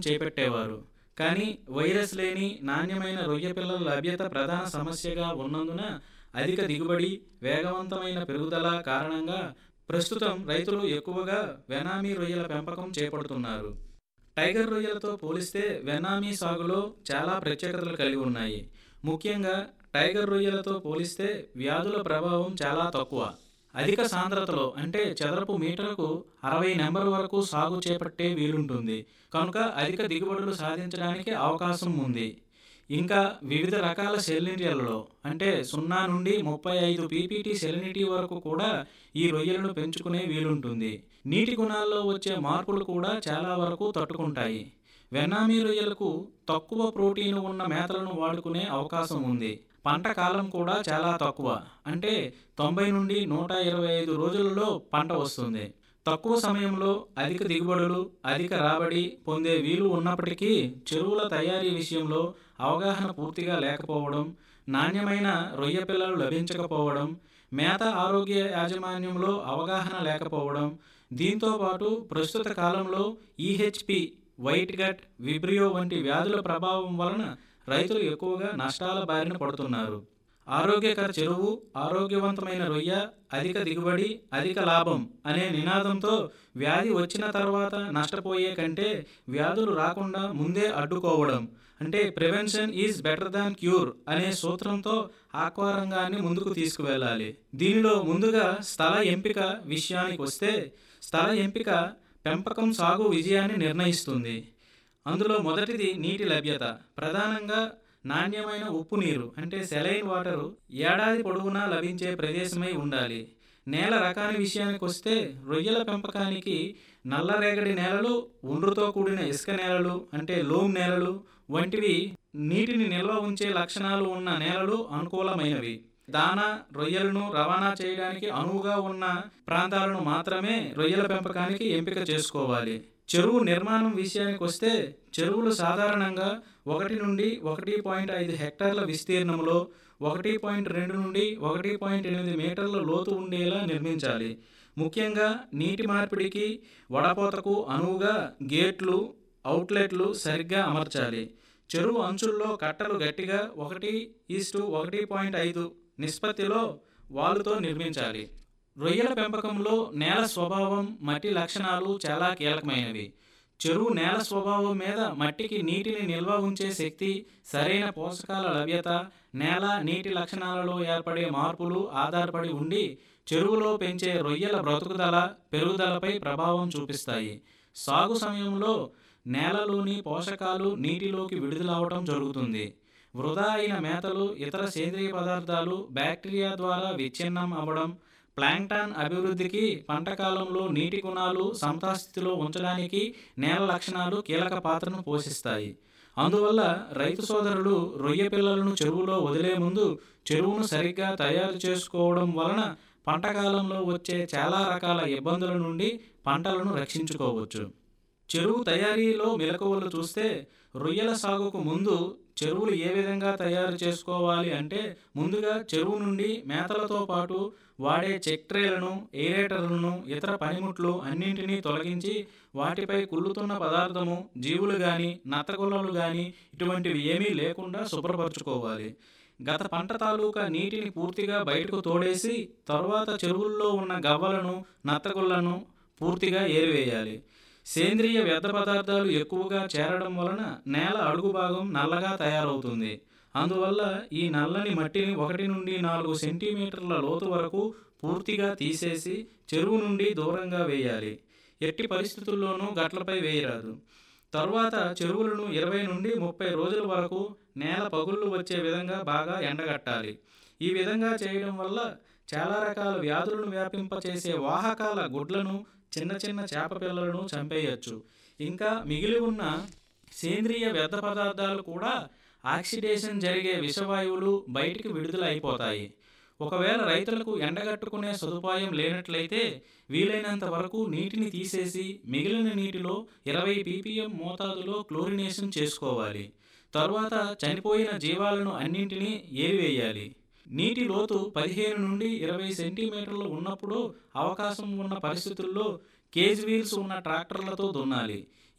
చేపట్టేవారు కానీ వైరస్ లేని నాణ్యమైన రొయ్య పిల్లల లభ్యత ప్రధాన సమస్యగా ఉన్నందున అధిక దిగుబడి వేగవంతమైన పెరుగుదల కారణంగా ప్రస్తుతం రైతులు ఎక్కువగా వెనామీ రొయ్యల పెంపకం చేపడుతున్నారు టైగర్ రొయ్యలతో పోలిస్తే వెనామీ సాగులో చాలా ప్రత్యేకతలు కలిగి ఉన్నాయి ముఖ్యంగా టైగర్ రొయ్యలతో పోలిస్తే వ్యాధుల ప్రభావం చాలా తక్కువ అధిక సాంద్రతలో అంటే చదరపు మీటర్కు అరవై నెంబర్ వరకు సాగు చేపట్టే వీలుంటుంది కనుక అధిక దిగుబడులు సాధించడానికి అవకాశం ఉంది ఇంకా వివిధ రకాల సెలినిటీలలో అంటే సున్నా నుండి ముప్పై ఐదు పీపీటీ సెలినిటీ వరకు కూడా ఈ రొయ్యలను పెంచుకునే వీలుంటుంది నీటి గుణాల్లో వచ్చే మార్పులు కూడా చాలా వరకు తట్టుకుంటాయి వెన్నామీ రొయ్యలకు తక్కువ ప్రోటీన్ ఉన్న మేతలను వాడుకునే అవకాశం ఉంది పంట కాలం కూడా చాలా తక్కువ అంటే తొంభై నుండి నూట ఇరవై ఐదు రోజులలో పంట వస్తుంది తక్కువ సమయంలో అధిక దిగుబడులు అధిక రాబడి పొందే వీలు ఉన్నప్పటికీ చెరువుల తయారీ విషయంలో అవగాహన పూర్తిగా లేకపోవడం నాణ్యమైన రొయ్య పిల్లలు లభించకపోవడం మేత ఆరోగ్య యాజమాన్యంలో అవగాహన లేకపోవడం దీంతో పాటు ప్రస్తుత కాలంలో ఈహెచ్పి వైట్ గట్ విబ్రియో వంటి వ్యాధుల ప్రభావం వలన రైతులు ఎక్కువగా నష్టాల బారిన పడుతున్నారు ఆరోగ్యకర చెరువు ఆరోగ్యవంతమైన రొయ్య అధిక దిగుబడి అధిక లాభం అనే నినాదంతో వ్యాధి వచ్చిన తర్వాత నష్టపోయే కంటే వ్యాధులు రాకుండా ముందే అడ్డుకోవడం అంటే prevention is better than cure అనే సూత్రంతో ఆక్వా రంగాన్ని ముందుకు తీసుకువెళ్ళాలి దీనిలో ముందుగా స్థల ఎంపిక విషయానికి వస్తే స్థల ఎంపిక పెంపకం సాగు విజయాన్ని నిర్ణయిస్తుంది అందులో మొదటిది నీటి లభ్యత ప్రధానంగా నాణ్యమైన ఉప్పు నీరు అంటే సెలైన్ వాటరు ఏడాది పొడవునా లభించే ప్రదేశమై ఉండాలి నేల రకాని విషయానికి వస్తే రొయ్యల పెంపకానికి నల్లరేగడి నేలలు ఒండ్రుతో కూడిన ఇసుక నేలలు అంటే లోమ్ నేలలు వంటివి నీటిని నిల్వ ఉంచే లక్షణాలు ఉన్న నేలలు అనుకూలమైనవి దానా రొయ్యలను రవాణా చేయడానికి అనువుగా ఉన్న ప్రాంతాలను మాత్రమే రొయ్యల పెంపకానికి ఎంపిక చేసుకోవాలి చెరువు నిర్మాణం విషయానికి వస్తే చెరువులు సాధారణంగా ఒకటి నుండి ఒకటి పాయింట్ ఐదు హెక్టార్ల విస్తీర్ణంలో ఒకటి పాయింట్ రెండు నుండి ఒకటి పాయింట్ ఎనిమిది మీటర్ల లోతు ఉండేలా నిర్మించాలి ముఖ్యంగా నీటి మార్పిడికి వడపోతకు అనువుగా గేట్లు అవుట్లెట్లు సరిగ్గా అమర్చాలి చెరువు అంచుల్లో కట్టలు గట్టిగా ఒకటి ఈస్టు ఒకటి పాయింట్ ఐదు నిష్పత్తిలో వాలుతో నిర్మించాలి రొయ్యల పెంపకంలో నేల స్వభావం మట్టి లక్షణాలు చాలా కీలకమైనవి చెరువు నేల స్వభావం మీద మట్టికి నీటిని నిల్వ ఉంచే శక్తి సరైన పోషకాల లభ్యత నేల నీటి లక్షణాలలో ఏర్పడే మార్పులు ఆధారపడి ఉండి చెరువులో పెంచే రొయ్యల బ్రతుకుదల పెరుగుదలపై ప్రభావం చూపిస్తాయి సాగు సమయంలో నేలలోని పోషకాలు నీటిలోకి విడుదలవటం జరుగుతుంది వృధా అయిన మేతలు ఇతర సేంద్రియ పదార్థాలు బ్యాక్టీరియా ద్వారా విచ్ఛిన్నం అవ్వడం ప్లాంక్టాన్ అభివృద్ధికి పంట కాలంలో నీటి గుణాలు సమతాస్థితిలో ఉంచడానికి నేల లక్షణాలు కీలక పాత్రను పోషిస్తాయి అందువల్ల రైతు సోదరులు రొయ్య పిల్లలను చెరువులో వదిలే ముందు చెరువును సరిగ్గా తయారు చేసుకోవడం వలన పంట కాలంలో వచ్చే చాలా రకాల ఇబ్బందుల నుండి పంటలను రక్షించుకోవచ్చు చెరువు తయారీలో మెలకువలు చూస్తే రొయ్యల సాగుకు ముందు చెరువులు ఏ విధంగా తయారు చేసుకోవాలి అంటే ముందుగా చెరువు నుండి మేతలతో పాటు వాడే చెక్ ట్రేలను ఎయిరేటర్లను ఇతర పనిముట్లు అన్నింటినీ తొలగించి వాటిపై కుళ్ళుతున్న పదార్థము జీవులు కానీ నత్తగుల్లలు కానీ ఇటువంటివి ఏమీ లేకుండా శుభ్రపరచుకోవాలి గత పంట తాలూకా నీటిని పూర్తిగా బయటకు తోడేసి తరువాత చెరువుల్లో ఉన్న గవ్వలను నత్తగుళ్లను పూర్తిగా ఏరివేయాలి సేంద్రియ వ్యర్థ పదార్థాలు ఎక్కువగా చేరడం వలన నేల అడుగు భాగం నల్లగా తయారవుతుంది అందువల్ల ఈ నల్లని మట్టిని ఒకటి నుండి నాలుగు సెంటీమీటర్ల లోతు వరకు పూర్తిగా తీసేసి చెరువు నుండి దూరంగా వేయాలి ఎట్టి పరిస్థితుల్లోనూ గట్లపై వేయరాదు తరువాత చెరువులను ఇరవై నుండి ముప్పై రోజుల వరకు నేల పగుళ్ళు వచ్చే విధంగా బాగా ఎండగట్టాలి ఈ విధంగా చేయడం వల్ల చాలా రకాల వ్యాధులను వ్యాపింపచేసే వాహకాల గుడ్లను చిన్న చిన్న చేప పిల్లలను చంపేయచ్చు ఇంకా మిగిలి ఉన్న సేంద్రియ వ్యర్థ పదార్థాలు కూడా ఆక్సిడేషన్ జరిగే విషవాయువులు బయటికి విడుదల అయిపోతాయి ఒకవేళ రైతులకు ఎండగట్టుకునే సదుపాయం లేనట్లయితే వీలైనంత వరకు నీటిని తీసేసి మిగిలిన నీటిలో ఇరవై పీపీఎం మోతాదులో క్లోరినేషన్ చేసుకోవాలి తరువాత చనిపోయిన జీవాలను అన్నింటినీ ఏరివేయాలి నీటి లోతు పదిహేను నుండి ఇరవై సెంటీమీటర్లు ఉన్నప్పుడు అవకాశం ఉన్న పరిస్థితుల్లో కేజ్ వీల్స్ ఉన్న ట్రాక్టర్లతో దున్నాలి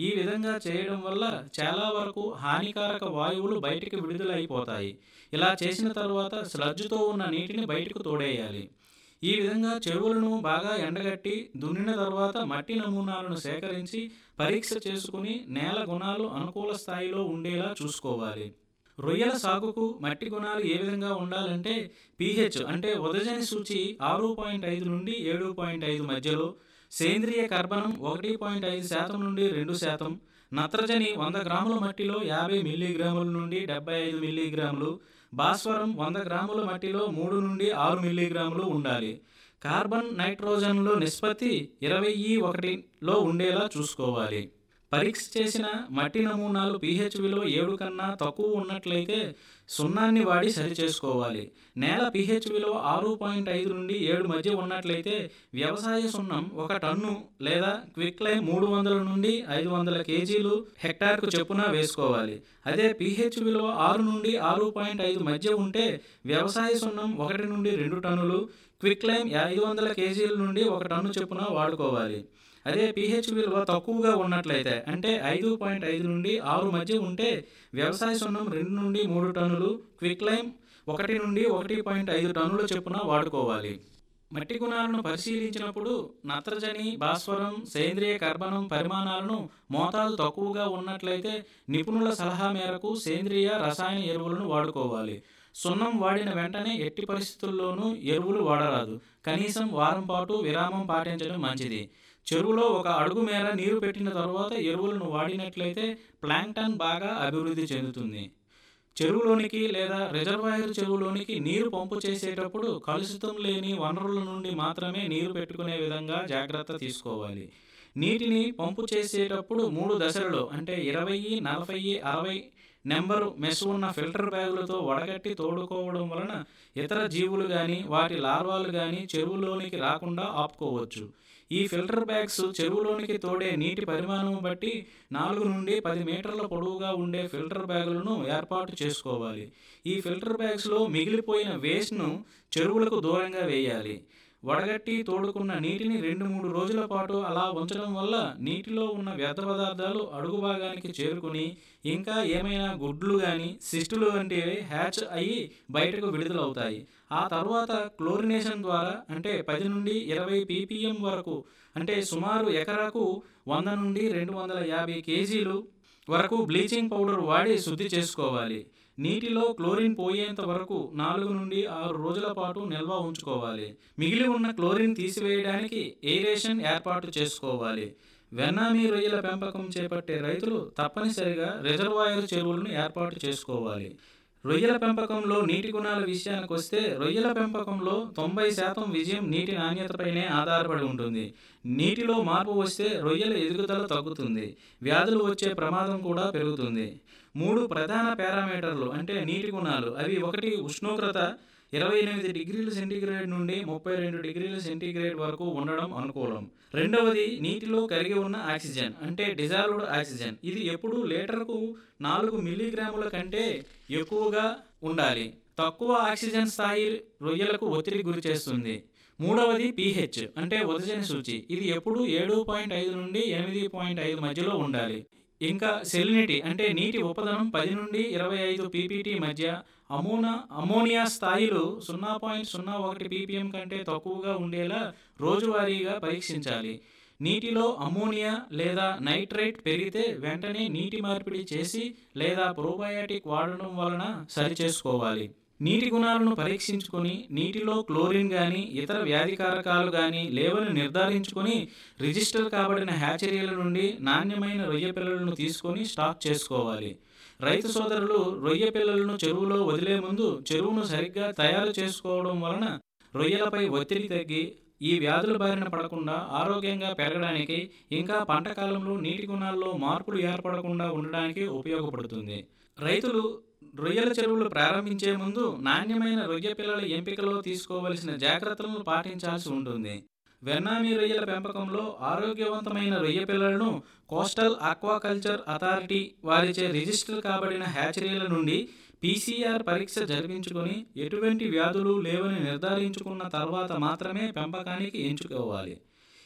ఈ విధంగా చేయడం వల్ల చాలా వరకు హానికారక వాయువులు బయటికి విడుదలైపోతాయి ఇలా చేసిన తర్వాత స్లడ్జ్తో ఉన్న నీటిని బయటకు తోడేయాలి ఈ విధంగా చెరువులను బాగా ఎండగట్టి దున్నిన తర్వాత మట్టి నమూనాలను సేకరించి పరీక్ష చేసుకుని నేల గుణాలు అనుకూల స్థాయిలో ఉండేలా చూసుకోవాలి రొయ్యల సాగుకు మట్టి గుణాలు ఏ విధంగా ఉండాలంటే పీహెచ్ అంటే ఉదజని సూచి ఆరు పాయింట్ ఐదు నుండి ఏడు పాయింట్ ఐదు మధ్యలో సేంద్రియ కర్బనం ఒకటి పాయింట్ ఐదు శాతం నుండి రెండు శాతం నత్రజని వంద గ్రాముల మట్టిలో యాభై మిల్లీగ్రాముల నుండి డెబ్బై ఐదు మిల్లీగ్రాములు భాస్వరం వంద గ్రాముల మట్టిలో మూడు నుండి ఆరు మిల్లీగ్రాములు ఉండాలి కార్బన్ నైట్రోజన్లు నిష్పత్తి ఇరవై ఒకటిలో ఉండేలా చూసుకోవాలి పరీక్ష చేసిన మట్టి నమూనాలు పీహెచ్ విలువ ఏడు కన్నా తక్కువ ఉన్నట్లయితే సున్నాన్ని వాడి సరిచేసుకోవాలి నేల పీహెచ్ విలువ ఆరు పాయింట్ ఐదు నుండి ఏడు మధ్య ఉన్నట్లయితే వ్యవసాయ సున్నం ఒక టన్ను లేదా క్విక్లైమ్ మూడు వందల నుండి ఐదు వందల కేజీలు హెక్టార్కు చెప్పున వేసుకోవాలి అదే పీహెచ్ విలువ ఆరు నుండి ఆరు పాయింట్ ఐదు మధ్య ఉంటే వ్యవసాయ సున్నం ఒకటి నుండి రెండు టన్నులు క్విక్లైమ్ ఐదు వందల కేజీల నుండి ఒక టన్ను చెప్పున వాడుకోవాలి అదే పీహెచ్ విలువ తక్కువగా ఉన్నట్లయితే అంటే ఐదు పాయింట్ ఐదు నుండి ఆరు మధ్య ఉంటే వ్యవసాయ సున్నం రెండు నుండి మూడు టన్నులు క్విక్లైమ్ ఒకటి నుండి ఒకటి పాయింట్ ఐదు టన్నుల చొప్పున వాడుకోవాలి మట్టి గుణాలను పరిశీలించినప్పుడు నత్రజని భాస్వరం సేంద్రియ కర్బనం పరిమాణాలను మోతాదు తక్కువగా ఉన్నట్లయితే నిపుణుల సలహా మేరకు సేంద్రియ రసాయన ఎరువులను వాడుకోవాలి సున్నం వాడిన వెంటనే ఎట్టి పరిస్థితుల్లోనూ ఎరువులు వాడరాదు కనీసం వారం పాటు విరామం పాటించడం మంచిది చెరువులో ఒక అడుగు మేర నీరు పెట్టిన తర్వాత ఎరువులను వాడినట్లయితే ప్లాంక్టన్ బాగా అభివృద్ధి చెందుతుంది చెరువులోనికి లేదా రిజర్వాయర్ చెరువులోనికి నీరు పంపు చేసేటప్పుడు కలుషితం లేని వనరుల నుండి మాత్రమే నీరు పెట్టుకునే విధంగా జాగ్రత్త తీసుకోవాలి నీటిని పంపు చేసేటప్పుడు మూడు దశలలో అంటే ఇరవై నలభై అరవై నెంబరు మెస్ ఉన్న ఫిల్టర్ బ్యాగులతో వడగట్టి తోడుకోవడం వలన ఇతర జీవులు కానీ వాటి లార్వాలు కానీ చెరువులోనికి రాకుండా ఆపుకోవచ్చు ఈ ఫిల్టర్ బ్యాగ్స్ చెరువులోనికి తోడే నీటి పరిమాణం బట్టి నాలుగు నుండి పది మీటర్ల పొడవుగా ఉండే ఫిల్టర్ బ్యాగులను ఏర్పాటు చేసుకోవాలి ఈ ఫిల్టర్ బ్యాగ్స్లో మిగిలిపోయిన వేస్ట్ను చెరువులకు దూరంగా వేయాలి వడగట్టి తోడుకున్న నీటిని రెండు మూడు రోజుల పాటు అలా ఉంచడం వల్ల నీటిలో ఉన్న వ్యర్థ పదార్థాలు అడుగు భాగానికి చేరుకుని ఇంకా ఏమైనా గుడ్లు కానీ సిస్టులు వంటివి హ్యాచ్ అయ్యి బయటకు విడుదలవుతాయి ఆ తర్వాత క్లోరినేషన్ ద్వారా అంటే పది నుండి ఇరవై పీపీఎం వరకు అంటే సుమారు ఎకరాకు వంద నుండి రెండు వందల యాభై కేజీలు వరకు బ్లీచింగ్ పౌడర్ వాడి శుద్ధి చేసుకోవాలి నీటిలో క్లోరిన్ పోయేంత వరకు నాలుగు నుండి ఆరు రోజుల పాటు నిల్వ ఉంచుకోవాలి మిగిలి ఉన్న క్లోరిన్ తీసివేయడానికి ఎయిరేషన్ ఏర్పాటు చేసుకోవాలి వెన్నామీ రొయ్యల పెంపకం చేపట్టే రైతులు తప్పనిసరిగా రిజర్వాయర్ చెరువులను ఏర్పాటు చేసుకోవాలి రొయ్యల పెంపకంలో నీటి గుణాల విషయానికి వస్తే రొయ్యల పెంపకంలో తొంభై శాతం విజయం నీటి నాణ్యతపైనే ఆధారపడి ఉంటుంది నీటిలో మార్పు వస్తే రొయ్యల ఎదుగుదల తగ్గుతుంది వ్యాధులు వచ్చే ప్రమాదం కూడా పెరుగుతుంది మూడు ప్రధాన పారామీటర్లు అంటే నీటి గుణాలు అవి ఒకటి ఉష్ణోగ్రత ఇరవై ఎనిమిది డిగ్రీల సెంటీగ్రేడ్ నుండి ముప్పై రెండు డిగ్రీల సెంటీగ్రేడ్ వరకు ఉండడం అనుకూలం రెండవది నీటిలో కరిగి ఉన్న ఆక్సిజన్ అంటే డిజాల్వ్డ్ ఆక్సిజన్ ఇది ఎప్పుడు లీటర్కు నాలుగు మిల్లీగ్రాముల కంటే ఎక్కువగా ఉండాలి తక్కువ ఆక్సిజన్ స్థాయి రొయ్యలకు ఒత్తిడి గురి చేస్తుంది మూడవది పీహెచ్ అంటే ఉదజని సూచి ఇది ఎప్పుడు ఏడు పాయింట్ ఐదు నుండి ఎనిమిది పాయింట్ ఐదు మధ్యలో ఉండాలి ఇంకా సెలినిటీ అంటే నీటి ఉపదనం పది నుండి ఇరవై ఐదు పీపీటీ మధ్య అమోనా అమోనియా స్థాయిలు సున్నా పాయింట్ సున్నా ఒకటి పీపీఎం కంటే తక్కువగా ఉండేలా రోజువారీగా పరీక్షించాలి నీటిలో అమోనియా లేదా నైట్రేట్ పెరిగితే వెంటనే నీటి మార్పిడి చేసి లేదా ప్రోబయాటిక్ వాడడం వలన సరిచేసుకోవాలి నీటి గుణాలను పరీక్షించుకొని నీటిలో క్లోరిన్ కానీ ఇతర వ్యాధికారకాలు కానీ లేవని నిర్ధారించుకొని రిజిస్టర్ కాబడిన హ్యాచరీల నుండి నాణ్యమైన రొయ్య పిల్లలను తీసుకొని స్టాక్ చేసుకోవాలి రైతు సోదరులు రొయ్య పిల్లలను చెరువులో వదిలే ముందు చెరువును సరిగ్గా తయారు చేసుకోవడం వలన రొయ్యలపై ఒత్తిడి తగ్గి ఈ వ్యాధుల బారిన పడకుండా ఆరోగ్యంగా పెరగడానికి ఇంకా పంట కాలంలో నీటి గుణాల్లో మార్పులు ఏర్పడకుండా ఉండడానికి ఉపయోగపడుతుంది రైతులు రొయ్యల చెరువులు ప్రారంభించే ముందు నాణ్యమైన రొయ్య పిల్లల ఎంపికలో తీసుకోవలసిన జాగ్రత్తలను పాటించాల్సి ఉంటుంది వెన్నామీ రొయ్యల పెంపకంలో ఆరోగ్యవంతమైన రొయ్య పిల్లలను కోస్టల్ ఆక్వాకల్చర్ అథారిటీ వారిచే రిజిస్టర్ కాబడిన హ్యాచరీల నుండి పీసీఆర్ పరీక్ష జరిపించుకొని ఎటువంటి వ్యాధులు లేవని నిర్ధారించుకున్న తర్వాత మాత్రమే పెంపకానికి ఎంచుకోవాలి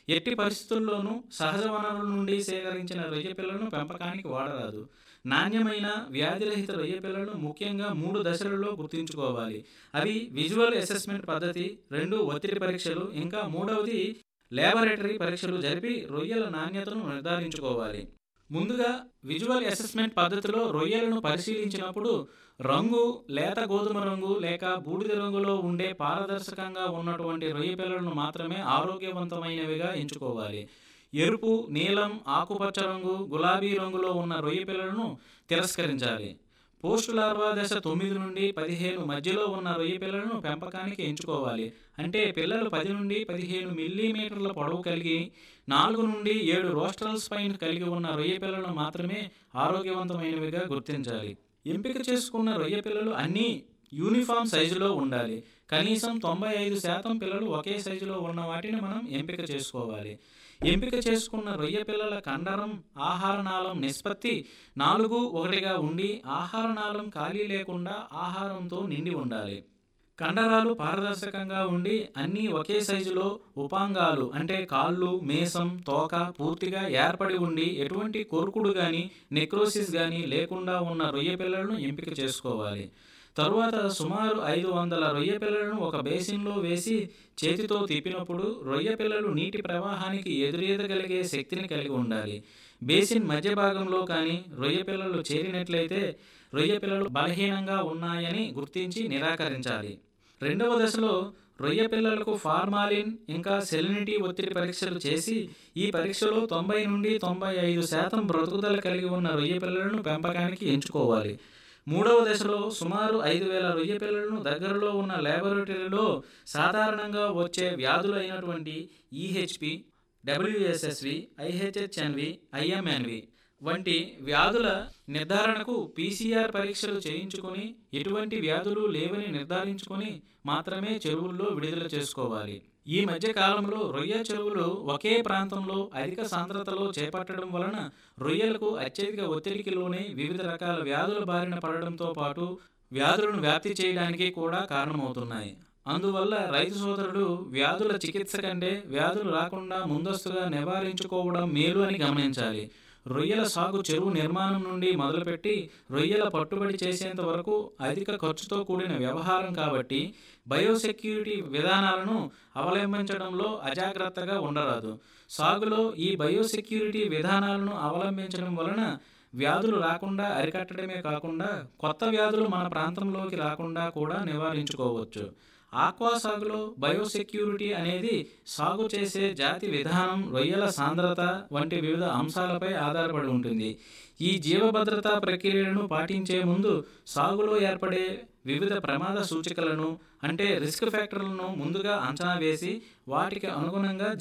ఎట్టి పరిస్థితుల్లోనూ సహజ వనరుల నుండి సేకరించిన రొయ్య పిల్లలను పెంపకానికి వాడరాదు నాణ్యమైన వ్యాధిరహిత రొయ్య పిల్లలను ముఖ్యంగా మూడు దశలలో గుర్తుంచుకోవాలి అవి విజువల్ అసెస్మెంట్ పద్ధతి రెండు ఒత్తిడి పరీక్షలు ఇంకా మూడవది లేబొరేటరీ పరీక్షలు జరిపి రొయ్యల నాణ్యతను నిర్ధారించుకోవాలి ముందుగా విజువల్ అసెస్మెంట్ పద్ధతిలో రొయ్యలను పరిశీలించినప్పుడు రంగు లేత గోధుమ రంగు లేక బూడిద రంగులో ఉండే పారదర్శకంగా ఉన్నటువంటి రొయ్య పిల్లలను మాత్రమే ఆరోగ్యవంతమైనవిగా ఎంచుకోవాలి ఎరుపు నీలం ఆకుపచ్చ రంగు గులాబీ రంగులో ఉన్న రొయ్య పిల్లలను తిరస్కరించాలి పోస్ట్ లార్వా దశ తొమ్మిది నుండి పదిహేను మధ్యలో ఉన్న రొయ్య పిల్లలను పెంపకానికి ఎంచుకోవాలి అంటే పిల్లలు పది నుండి పదిహేను మిల్లీమీటర్ల పొడవు కలిగి నాలుగు నుండి ఏడు రోస్ట్రల్ స్పైన్ కలిగి ఉన్న రొయ్య పిల్లలను మాత్రమే ఆరోగ్యవంతమైనవిగా గుర్తించాలి ఎంపిక చేసుకున్న రొయ్య పిల్లలు అన్నీ యూనిఫామ్ సైజులో ఉండాలి కనీసం తొంభై ఐదు శాతం పిల్లలు ఒకే సైజులో ఉన్న వాటిని మనం ఎంపిక చేసుకోవాలి ఎంపిక చేసుకున్న రొయ్య పిల్లల కండరం ఆహారనాళం నిష్పత్తి నాలుగు ఒకటిగా ఉండి ఆహారనాళం ఖాళీ లేకుండా ఆహారంతో నిండి ఉండాలి కండరాలు పారదర్శకంగా ఉండి అన్నీ ఒకే సైజులో ఉపాంగాలు అంటే కాళ్ళు మేసం తోక పూర్తిగా ఏర్పడి ఉండి ఎటువంటి కొరుకుడు కానీ నెక్రోసిస్ కానీ లేకుండా ఉన్న రొయ్య పిల్లలను ఎంపిక చేసుకోవాలి తరువాత సుమారు ఐదు వందల రొయ్య పిల్లలను ఒక బేసిన్లో వేసి చేతితో తిప్పినప్పుడు రొయ్య పిల్లలు నీటి ప్రవాహానికి ఎదురీదగలిగే శక్తిని కలిగి ఉండాలి బేసిన్ మధ్య భాగంలో కానీ రొయ్య పిల్లలు చేరినట్లయితే రొయ్య పిల్లలు బలహీనంగా ఉన్నాయని గుర్తించి నిరాకరించాలి రెండవ దశలో రొయ్య పిల్లలకు ఫార్మాలిన్ ఇంకా సెలినిటీ ఒత్తిడి పరీక్షలు చేసి ఈ పరీక్షలో తొంభై నుండి తొంభై ఐదు శాతం బ్రతుకుదల కలిగి ఉన్న రొయ్య పిల్లలను పెంపకానికి ఎంచుకోవాలి మూడవ దశలో సుమారు ఐదు వేల రొయ్య పిల్లలను దగ్గరలో ఉన్న ల్యాబొరేటరీలో సాధారణంగా వచ్చే వ్యాధులు అయినటువంటి ఈహెచ్పి డబ్ల్యూఎస్ఎస్వి ఐహెచ్హెచ్ఎన్వి ఐఎంఎన్వి వంటి వ్యాధుల నిర్ధారణకు పీసీఆర్ పరీక్షలు చేయించుకొని ఎటువంటి వ్యాధులు లేవని నిర్ధారించుకొని మాత్రమే చెరువుల్లో విడుదల చేసుకోవాలి ఈ మధ్య కాలంలో రొయ్య చెరువులు ఒకే ప్రాంతంలో అధిక సాంద్రతలో చేపట్టడం వలన రొయ్యలకు అత్యధిక ఒత్తిడికి లోనే వివిధ రకాల వ్యాధుల బారిన పడడంతో పాటు వ్యాధులను వ్యాప్తి చేయడానికి కూడా కారణమవుతున్నాయి అందువల్ల రైతు సోదరుడు వ్యాధుల చికిత్స కంటే వ్యాధులు రాకుండా ముందస్తుగా నివారించుకోవడం మేలు అని గమనించాలి రొయ్యల సాగు చెరువు నిర్మాణం నుండి మొదలుపెట్టి రొయ్యల పట్టుబడి చేసేంత వరకు అధిక ఖర్చుతో కూడిన వ్యవహారం కాబట్టి బయోసెక్యూరిటీ విధానాలను అవలంబించడంలో అజాగ్రత్తగా ఉండరాదు సాగులో ఈ బయోసెక్యూరిటీ విధానాలను అవలంబించడం వలన వ్యాధులు రాకుండా అరికట్టడమే కాకుండా కొత్త వ్యాధులు మన ప్రాంతంలోకి రాకుండా కూడా నివారించుకోవచ్చు ఆక్వా సాగులో బయోసెక్యూరిటీ అనేది సాగు చేసే జాతి విధానం రొయ్యల సాంద్రత వంటి వివిధ అంశాలపై ఆధారపడి ఉంటుంది ఈ జీవభద్రతా ప్రక్రియలను పాటించే ముందు సాగులో ఏర్పడే వివిధ ప్రమాద సూచికలను అంటే రిస్క్ ఫ్యాక్టర్లను ముందుగా అంచనా వేసి వాటికి అనుగుణంగా